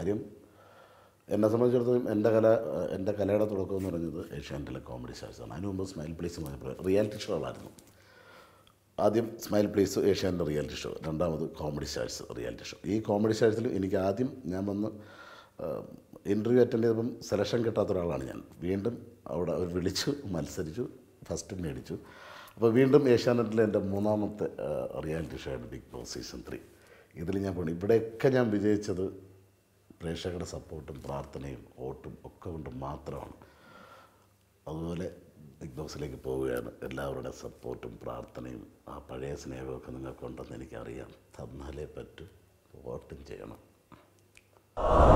കാര്യം എന്നെ സംബന്ധിച്ചിടത്തോളം എൻ്റെ കല എൻ്റെ കലയുടെ തുടക്കം എന്ന് പറയുന്നത് ഏഷ്യാനെറ്റിലെ കോമഡി സ്റ്റാർസാണ് അതിന് മുമ്പ് സ്മൈൽ പ്ലേസ് എന്ന് പറഞ്ഞ റിയാലിറ്റി ഷോകളായിരുന്നു ആദ്യം സ്മൈൽ പ്ലേസ് ഏഷ്യാൻ്റെ റിയാലിറ്റി ഷോ രണ്ടാമത് കോമഡി സ്റ്റാർസ് റിയാലിറ്റി ഷോ ഈ കോമഡി സ്റ്റാർസിൽ എനിക്ക് ആദ്യം ഞാൻ വന്ന് ഇൻ്റർവ്യൂ അറ്റൻഡ് ചെയ്തപ്പം സെലക്ഷൻ കിട്ടാത്ത ഒരാളാണ് ഞാൻ വീണ്ടും അവിടെ അവർ വിളിച്ചു മത്സരിച്ചു ഫസ്റ്റ് മേടിച്ചു അപ്പോൾ വീണ്ടും ഏഷ്യാനെറ്റിലെ എൻ്റെ മൂന്നാമത്തെ റിയാലിറ്റി ഷോ ആണ് ബിഗ് ബോസ് സീസൺ ത്രീ ഇതിൽ ഞാൻ പോണു ഇവിടെയൊക്കെ ഞാൻ വിജയിച്ചത് പ്രേക്ഷകരുടെ സപ്പോർട്ടും പ്രാർത്ഥനയും വോട്ടും ഒക്കെ കൊണ്ട് മാത്രമാണ് അതുപോലെ ബിഗ് ബോസിലേക്ക് പോവുകയാണ് എല്ലാവരുടെ സപ്പോർട്ടും പ്രാർത്ഥനയും ആ പഴയ സ്നേഹമൊക്കെ നിങ്ങൾക്കുണ്ടെന്ന് എനിക്കറിയാം തന്നാലേ പറ്റൂ വോട്ടും ചെയ്യണം